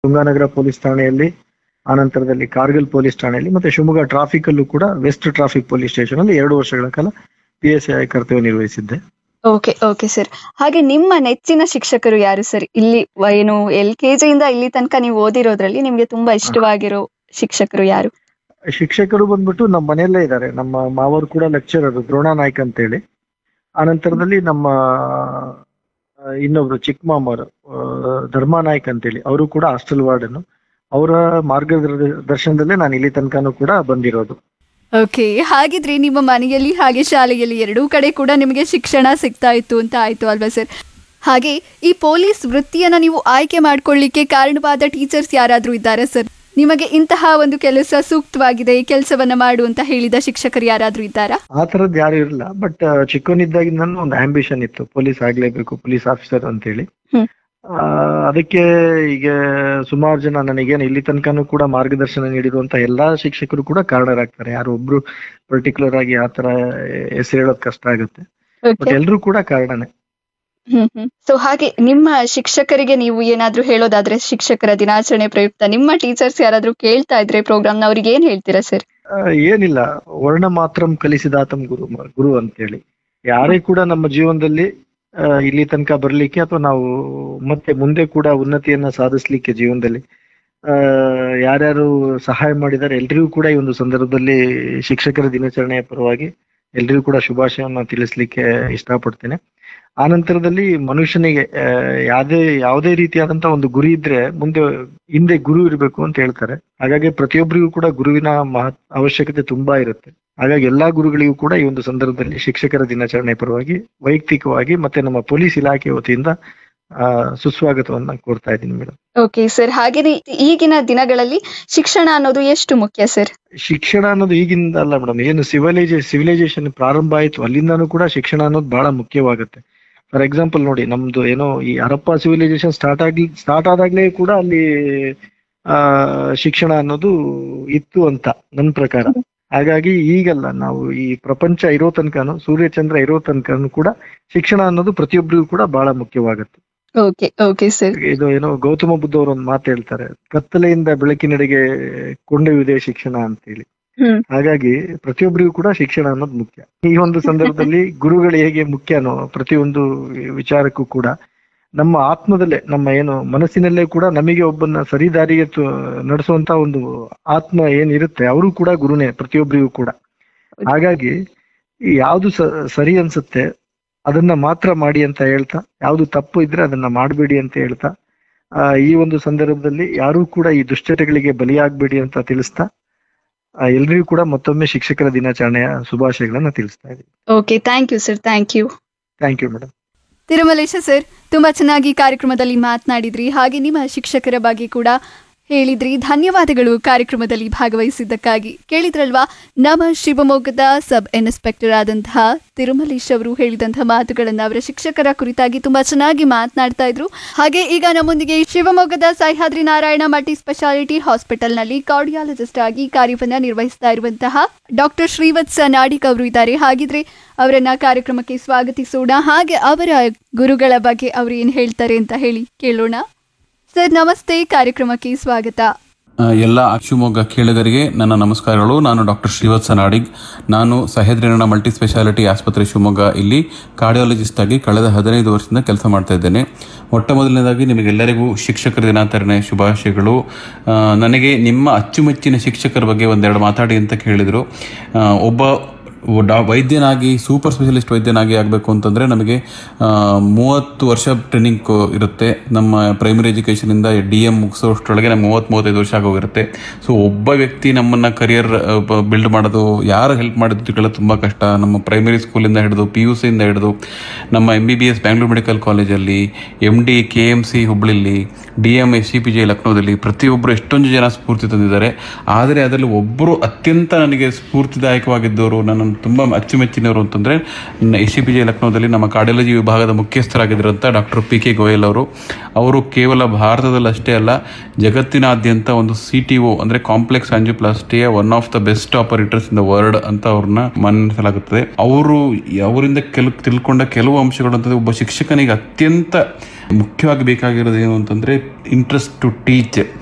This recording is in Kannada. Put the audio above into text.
ತುಂಗಾನಗರ ಪೊಲೀಸ್ ಠಾಣೆಯಲ್ಲಿ ಆನಂತರದಲ್ಲಿ ಕಾರ್ಗಿಲ್ ಪೊಲೀಸ್ ಠಾಣೆಯಲ್ಲಿ ಮತ್ತೆ ಶಿವಮೊಗ್ಗ ಟ್ರಾಫಿಕ್ ಅಲ್ಲೂ ಕೂಡ ವೆಸ್ಟ್ ಟ್ರಾಫಿಕ್ ಪೊಲೀಸ್ ಸ್ಟೇಷನ್ ಅಲ್ಲಿ ಎರಡು ವರ್ಷಗಳ ಕಾಲ ಪಿ ಎಸ್ ಐ ಕರ್ತವ್ಯ ನಿರ್ವಹಿಸಿದ್ದೆ ಓಕೆ ಓಕೆ ಸರ್ ಹಾಗೆ ನಿಮ್ಮ ನೆಚ್ಚಿನ ಶಿಕ್ಷಕರು ಯಾರು ಸರ್ ಇಲ್ಲಿ ವ- ಏನು ಎಲ್ ಕೆ ಜಿಯಿಂದ ಇಲ್ಲಿ ತನಕ ನೀವು ಓದಿರೋದ್ರಲ್ಲಿ ನಿಮ್ಗೆ ತುಂಬಾ ಇಷ್ಟವಾಗಿರೋ ಶಿಕ್ಷಕರು ಯಾರು ಶಿಕ್ಷಕರು ಬಂದ್ಬಿಟ್ಟು ನಮ್ಮ ಮನೆಯಲ್ಲೇ ಇದ್ದಾರೆ ನಮ್ಮ ಮಾವರು ಕೂಡ ಲೆಕ್ಚರರ್ ದ್ರೋಣ ನಾಯ್ಕ್ ಅಂತೇಳಿ ಆನಂತರದಲ್ಲಿ ನಮ್ಮ ಆ, ಇನ್ನೊಬ್ರು ಚಿಕ್ಕ ಮಾಮರು ಆ, ಧರ್ಮ ನಾಯ್ಕ್ ಅಂತೇಳಿ ಅವರು ಕೂಡ ಹಾಸ್ಟೆಲ್ ವಾರ್ಡನ್ ಅವರ ಮಾರ್ಗದರ್ಶನದಲ್ಲೇ ನಾನು ಇಲ್ಲಿ ತನಕನೂ ಕೂಡ ಬಂದಿರೋದು ಓಕೆ ಹಾಗಿದ್ರೆ ನಿಮ್ಮ ಮನೆಯಲ್ಲಿ ಹಾಗೆ ಶಾಲೆಯಲ್ಲಿ ಎರಡೂ ಕಡೆ ಕೂಡ ನಿಮಗೆ ಶಿಕ್ಷಣ ಸಿಗ್ತಾ ಇತ್ತು ಅಂತ ಆಯ್ತು ಅಲ್ವಾ ಸರ್ ಹಾಗೆ ಈ ಪೊಲೀಸ್ ವೃತ್ತಿಯನ್ನ ನೀವು ಆಯ್ಕೆ ಮಾಡ್ಕೊಳ್ಳಿಕ್ಕೆ ಕಾರಣವಾದ ಟೀಚರ್ಸ್ ಯಾರಾದ್ರೂ ಇದ್ದಾರಾ ಸರ್ ನಿಮಗೆ ಇಂತಹ ಒಂದು ಕೆಲಸ ಸೂಕ್ತವಾಗಿದೆ ಈ ಕೆಲಸವನ್ನ ಮಾಡು ಅಂತ ಹೇಳಿದ ಶಿಕ್ಷಕರು ಯಾರಾದ್ರೂ ಇದ್ದಾರಾ ಆ ತರದ್ ಯಾರು ಇರಲಿಲ್ಲ ಬಟ್ ಚಿಕ್ಕವನಿದ್ದಾಗಿಂದ ಒಂದು ಆಂಬಿಷನ್ ಇತ್ತು ಪೊಲೀಸ್ ಆಗ್ಲೇಬೇಕು ಪೊಲೀಸ್ ಆಫೀಸರ್ ಅಂತೇಳಿ ಹ್ಮ್. ಆ, ಅದಕ್ಕೆ ಈಗ ಸುಮಾರು ಜನ ನನಗೇನು ಇಲ್ಲಿ ತನಕನೂ ಕೂಡ ಮಾರ್ಗದರ್ಶನ ನೀಡಿರುವಂತ ಎಲ್ಲಾ ಶಿಕ್ಷಕರು ಕೂಡ ಕಾರಣರಾಗ್ತಾರೆ ಯಾರು ಒಬ್ರು ಪರ್ಟಿಕ್ಯುಲರ್ ಆಗಿ ಆ ತರ ಹೆಸರು ಹೇಳೋದ್ ಕಷ್ಟ ಆಗುತ್ತೆ ಬಟ್ ಎಲ್ರು ಕೂಡ ಕಾರಣನೇ ಹ್ಮ್ ಹ್ಮ್ ಸೊ ಹಾಗೆ ನಿಮ್ಮ ಶಿಕ್ಷಕರಿಗೆ ನೀವು ಏನಾದ್ರೂ ಹೇಳೋದಾದ್ರೆ ಶಿಕ್ಷಕರ ದಿನಾಚರಣೆ ಪ್ರಯುಕ್ತ ನಿಮ್ಮ ಟೀಚರ್ಸ್ ಯಾರಾದ್ರೂ ಕೇಳ್ತಾ ಇದ್ರೆ ಪ್ರೋಗ್ರಾಮ್ ನ ಅವ್ರಿಗೆ ಏನ್ ಹೇಳ್ತೀರಾ ಸರ್ ಆ, ಏನಿಲ್ಲ ವರ್ಣ ಮಾತ್ರಂ ಕಲಿಸಿದಾತಂ ಗುರು ಗುರು ಅಂತೇಳಿ ಯಾರೇ ಕೂಡ ನಮ್ಮ ಜೀವನದಲ್ಲಿ ಆ, ಇಲ್ಲಿ ತನಕ ಬರ್ಲಿಕ್ಕೆ ಅಥವಾ ನಾವು ಮತ್ತೆ ಮುಂದೆ ಕೂಡ ಉನ್ನತಿಯನ್ನ ಸಾಧಿಸ್ಲಿಕ್ಕೆ ಜೀವನದಲ್ಲಿ ಆ, ಯಾರ್ಯಾರು ಸಹಾಯ ಮಾಡಿದ್ದಾರೆ ಎಲ್ರಿಗೂ ಕೂಡ ಈ ಒಂದು ಸಂದರ್ಭದಲ್ಲಿ ಶಿಕ್ಷಕರ ದಿನಾಚರಣೆಯ ಪರವಾಗಿ ಎಲ್ರಿಗೂ ಕೂಡ ಶುಭಾಶಯವನ್ನ ತಿಳಿಸ್ಲಿಕ್ಕೆ ಇಷ್ಟಪಡ್ತೇನೆ ಆನಂತರದಲ್ಲಿ ಮನುಷ್ಯನಿಗೆ ಆ, ಯಾವುದೇ ಯಾವುದೇ ರೀತಿಯಾದಂತ ಒಂದು ಗುರಿ ಇದ್ರೆ ಮುಂದೆ ಹಿಂದೆ ಗುರು ಇರಬೇಕು ಅಂತ ಹೇಳ್ತಾರೆ ಹಾಗಾಗಿ ಪ್ರತಿಯೊಬ್ಬರಿಗೂ ಕೂಡ ಗುರುವಿನ ಮಹತ್ ಅವಶ್ಯಕತೆ ತುಂಬಾ ಇರುತ್ತೆ ಹಾಗಾಗಿ ಎಲ್ಲಾ ಗುರುಗಳಿಗೂ ಕೂಡ ಈ ಒಂದು ಸಂದರ್ಭದಲ್ಲಿ ಶಿಕ್ಷಕರ ದಿನಾಚರಣೆ ಪರವಾಗಿ ವೈಯಕ್ತಿಕವಾಗಿ ಮತ್ತೆ ನಮ್ಮ ಪೊಲೀಸ್ ಇಲಾಖೆ ವತಿಯಿಂದ ಆ, ಸುಸ್ವಾಗತವನ್ನ ಕೋರ್ತಾ ಇದ್ದೀನಿ ಮೇಡಮ್ ಓಕೆ ಸರ್ ಹಾಗೇನೆ ಈಗಿನ ದಿನಗಳಲ್ಲಿ ಶಿಕ್ಷಣ ಅನ್ನೋದು ಎಷ್ಟು ಮುಖ್ಯ ಸರ್ ಶಿಕ್ಷಣ ಅನ್ನೋದು ಈಗಿಂದ ಅಲ್ಲ ಮೇಡಮ್ ಏನು ಸಿವಿಲೈಜೇ ಸಿವಿಲೈಸೇಷನ್ ಪ್ರಾರಂಭ ಆಯ್ತು ಅಲ್ಲಿಂದಾನು ಕೂಡ ಶಿಕ್ಷಣ ಅನ್ನೋದು ಬಹಳ ಮುಖ್ಯವಾಗುತ್ತೆ ಫಾರ್ ಎಕ್ಸಾಂಪಲ್ ನೋಡಿ ನಮ್ದು ಏನೋ ಈ ಹರಪ್ಪ ಸಿವಿಲೈಸೇಷನ್ ಸ್ಟಾರ್ಟ್ ಆಗಿ ಸ್ಟಾರ್ಟ್ ಆದಾಗ್ಲೇ ಕೂಡ ಅಲ್ಲಿ ಆ ಶಿಕ್ಷಣ ಅನ್ನೋದು ಇತ್ತು ಅಂತ ನನ್ನ ಪ್ರಕಾರ ಹಾಗಾಗಿ ಈಗಲ್ಲ ನಾವು ಈ ಪ್ರಪಂಚ ಇರೋ ತನಕನು ಸೂರ್ಯಚಂದ್ರ ಇರೋ ತನಕನು ಕೂಡ ಶಿಕ್ಷಣ ಅನ್ನೋದು ಪ್ರತಿಯೊಬ್ಬರಿಗೂ ಕೂಡ ಬಹಳ ಮುಖ್ಯವಾಗುತ್ತೆ ಓಕೆ ಓಕೆ ಸರ್ ಇದು ಏನೋ ಗೌತಮ ಬುದ್ಧ ಅವರು ಒಂದು ಮಾತು ಹೇಳ್ತಾರೆ ಕತ್ತಲೆಯಿಂದ ಬೆಳಕಿನೆಡೆಗೆ ಕೊಂಡೊಯ್ಯುವುದೇ ಶಿಕ್ಷಣ ಅಂತೇಳಿ ಹ್ಮ್ ಹಾಗಾಗಿ ಪ್ರತಿಯೊಬ್ಬರಿಗೂ ಕೂಡ ಶಿಕ್ಷಣ ಅನ್ನೋದು ಮುಖ್ಯ ಈ ಒಂದು ಸಂದರ್ಭದಲ್ಲಿ ಗುರುಗಳು ಹೇಗೆ ಮುಖ್ಯನೋ ಪ್ರತಿಯೊಂದು ವಿಚಾರಕ್ಕೂ ಕೂಡ ನಮ್ಮ ಆತ್ಮದಲ್ಲೇ ನಮ್ಮ ಏನು ಮನಸ್ಸಿನಲ್ಲೇ ಕೂಡ ನಮಗೆ ಒಬ್ಬನ್ನ ಸರಿ ದಾರಿಗೆ ತು- ನಡೆಸುವಂತ ಒಂದು ಆತ್ಮ ಏನಿರುತ್ತೆ ಅವರು ಕೂಡ ಗುರುನೇ ಪ್ರತಿಯೊಬ್ಬರಿಗೂ ಕೂಡ ಹಾಗಾಗಿ ಈ ಯಾವ್ದು ಸ- ಸರಿ ಅನ್ಸುತ್ತೆ ಅದನ್ನ ಮಾತ್ರ ಮಾಡಿ ಅಂತ ಹೇಳ್ತಾ ಯಾವ್ದು ತಪ್ಪು ಇದ್ರೆ ಅದನ್ನ ಮಾಡಬೇಡಿ ಅಂತ ಹೇಳ್ತಾ ಆ, ಈ ಒಂದು ಸಂದರ್ಭದಲ್ಲಿ ಯಾರೂ ಕೂಡ ಈ ದುಶ್ಚಟಗಳಿಗೆ ಬಲಿಯಾಗಬೇಡಿ ಅಂತ ತಿಳಿಸ್ತಾ ಆ, ಎಲ್ರಿಗೂ ಕೂಡ ಮತ್ತೊಮ್ಮೆ ಶಿಕ್ಷಕರ ದಿನಾಚರಣೆಯ ಶುಭಾಶಯಗಳನ್ನ ತಿಳಿಸ್ತಾ ಇದ್ದೀನಿ okay thank you sir thank you thank you madam Tirumalesha sir ತುಂಬಾ ಚೆನ್ನಾಗಿ ಕಾರ್ಯಕ್ರಮದಲ್ಲಿ ಮಾತನಾಡಿದ್ರಿ ಹಾಗೆ ನಿಮ್ಮ ಶಿಕ್ಷಕರ ಬಗ್ಗೆ ಕೂಡ ಹೇಳಿದ್ರಿ ಧನ್ಯವಾದಗಳು ಕಾರ್ಯಕ್ರಮದಲ್ಲಿ ಭಾಗವಹಿಸಿದ್ದಕ್ಕಾಗಿ ಕೇಳಿದ್ರಲ್ವಾ ನಮ್ಮ ಶಿವಮೊಗ್ಗದ ಸಬ್ ಇನ್ಸ್ಪೆಕ್ಟರ್ ಆದಂತಹ ತಿರುಮಲೇಶ್ ಅವರು ಹೇಳಿದಂತಹ ಮಾತುಗಳನ್ನ ಅವರ ಶಿಕ್ಷಕರ ಕುರಿತಾಗಿ ತುಂಬಾ ಚೆನ್ನಾಗಿ ಮಾತನಾಡ್ತಾ ಇದ್ರು ಹಾಗೆ ಈಗ ನಮ್ಮೊಂದಿಗೆ ಶಿವಮೊಗ್ಗದ ಸಹ್ಯಾದ್ರಿ ನಾರಾಯಣ ಮಲ್ಟಿ ಸ್ಪೆಷಾಲಿಟಿ ಹಾಸ್ಪಿಟಲ್ನಲ್ಲಿ ಕಾರ್ಡಿಯಾಲಜಿಸ್ಟ್ ಆಗಿ ಕಾರ್ಯವನ್ನ ನಿರ್ವಹಿಸ್ತಾ ಇರುವಂತಹ ಡಾಕ್ಟರ್ ಶ್ರೀವತ್ಸ ನಾಡಿಕ್ ಅವರು ಇದ್ದಾರೆ ಹಾಗಿದ್ರೆ ಅವರನ್ನ ಕಾರ್ಯಕ್ರಮಕ್ಕೆ ಸ್ವಾಗತಿಸೋಣ ಹಾಗೆ ಅವರ ಗುರುಗಳ ಬಗ್ಗೆ ಅವರು ಏನ್ ಹೇಳ್ತಾರೆ ಅಂತ ಹೇಳಿ ಕೇಳೋಣ ಸರ್ ನಮಸ್ತೆ ಕಾರ್ಯಕ್ರಮಕ್ಕೆ ಸ್ವಾಗತ ಆ, ಎಲ್ಲ ಶಿವಮೊಗ್ಗ ಕೇಳುಗರಿಗೆ ನನ್ನ ನಮಸ್ಕಾರಗಳು ನಾನು ಡಾಕ್ಟರ್ ಶ್ರೀವತ್ಸ ನಾಡಿಗ್ ನಾನು ಸಹ್ಯಾದ್ರಿನಾರಾಯಣ ಮಲ್ಟಿ ಸ್ಪೆಷಾಲಿಟಿ ಆಸ್ಪತ್ರೆ ಶಿವಮೊಗ್ಗ ಇಲ್ಲಿ ಕಾರ್ಡಿಯಾಲಜಿಸ್ಟ್ ಆಗಿ ಕಳೆದ ಹದಿನೈದು ವರ್ಷದಿಂದ ಕೆಲಸ ಮಾಡ್ತಾ ಇದ್ದೇನೆ ಮೊಟ್ಟ ಮೊದಲನೇದಾಗಿ ನಿಮಗೆಲ್ಲರಿಗೂ ಶಿಕ್ಷಕರ ದಿನಾಚರಣೆ ಶುಭಾಶಯಗಳು ಆ, ನನಗೆ ನಿಮ್ಮ ಅಚ್ಚುಮೆಚ್ಚಿನ ಶಿಕ್ಷಕರ ಬಗ್ಗೆ ಒಂದೆರಡು ಮಾತಾಡಿ ಅಂತ ಕೇಳಿದರು ಆ, ಒಬ್ಬ ಡಾ ವೈದ್ಯನಾಗಿ ಸೂಪರ್ ಸ್ಪೆಷಲಿಸ್ಟ್ ವೈದ್ಯನಾಗಿ ಆಗಬೇಕು ಅಂತಂದರೆ ನಮಗೆ ಆ, ಮೂವತ್ತು ವರ್ಷ ಟ್ರೈನಿಂಗ್ ಇರುತ್ತೆ ನಮ್ಮ ಪ್ರೈಮರಿ ಎಜುಕೇಷನಿಂದ ಡಿ ಎಮ್ ಮುಗಿಸೋಷ್ಟರೊಳಗೆ ನಮ್ಗೆ ಮೂವತ್ತು ಮೂವತ್ತೈದು ವರ್ಷ ಆಗೋಗಿರುತ್ತೆ ಸೊ ಒಬ್ಬ ವ್ಯಕ್ತಿ ನಮ್ಮನ್ನು ಕರಿಯರ್ ಬಿಲ್ಡ್ ಮಾಡೋದು ಯಾರು ಹೆಲ್ಪ್ ಮಾಡೋದಕ್ಕೆಲ್ಲ ತುಂಬ ಕಷ್ಟ ನಮ್ಮ ಪ್ರೈಮರಿ ಸ್ಕೂಲಿಂದ ಹಿಡಿದು ಪಿ ಯು ಸಿಯಿಂದ ಹಿಡಿದು ನಮ್ಮ M B B S Bangalore medical ಕಾಲೇಜಲ್ಲಿ M D K M C ಹುಬ್ಳಿಲಿ D M S C P J ಲಕ್ನೋದಲ್ಲಿ ಪ್ರತಿಯೊಬ್ಬರು ಎಷ್ಟೊಂದು ಜನ ಸ್ಫೂರ್ತಿ ತಂದಿದ್ದಾರೆ ಆದರೆ ಅದರಲ್ಲಿ ಒಬ್ಬರು ಅತ್ಯಂತ ನನಗೆ ಸ್ಫೂರ್ತಿದಾಯಕವಾಗಿದ್ದವರು ನನ್ನನ್ನು ತುಂಬ ಅಚ್ಚುಮೆಚ್ಚಿನವರು ಅಂತಂದರೆ ಎಸ್ ಸಿ ಪಿ ಜೆ ಲಕ್ನೋದಲ್ಲಿ ನಮ್ಮ ಕಾರ್ಡಿಯಾಲಜಿ ವಿಭಾಗದ ಮುಖ್ಯಸ್ಥರಾಗಿದ್ದಂಥ ಡಾಕ್ಟರ್ ಪಿ ಕೆ ಗೋಯಲ್ ಅವರು ಅವರು ಕೇವಲ ಭಾರತದಲ್ಲಿ ಅಷ್ಟೇ ಅಲ್ಲ ಜಗತ್ತಿನಾದ್ಯಂತ ಒಂದು ಸಿ ಟಿ ಒ ಅಂದರೆ ಕಾಂಪ್ಲೆಕ್ಸ್ ಆಂಜಿಯೋಪ್ಲಾಸ್ಟಿಯ one of the best operators in the world ಅಂತ ಅವ್ರನ್ನ ಮನ್ನಿಸಲಾಗುತ್ತದೆ ಅವರು ಅವರಿಂದ ಕೆಲ ತಿಳ್ಕೊಂಡ ಕೆಲವು ಅಂಶಗಳು ಅಂತಂದ್ರೆ ಒಬ್ಬ ಶಿಕ್ಷಕನಿಗೆ ಅತ್ಯಂತ ಮುಖ್ಯವಾಗಿ ಬೇಕಾಗಿರೋದು ಏನು ಅಂತಂದ್ರೆ ಇಂಟ್ರೆಸ್ಟ್ ಟು ಟೀಚ್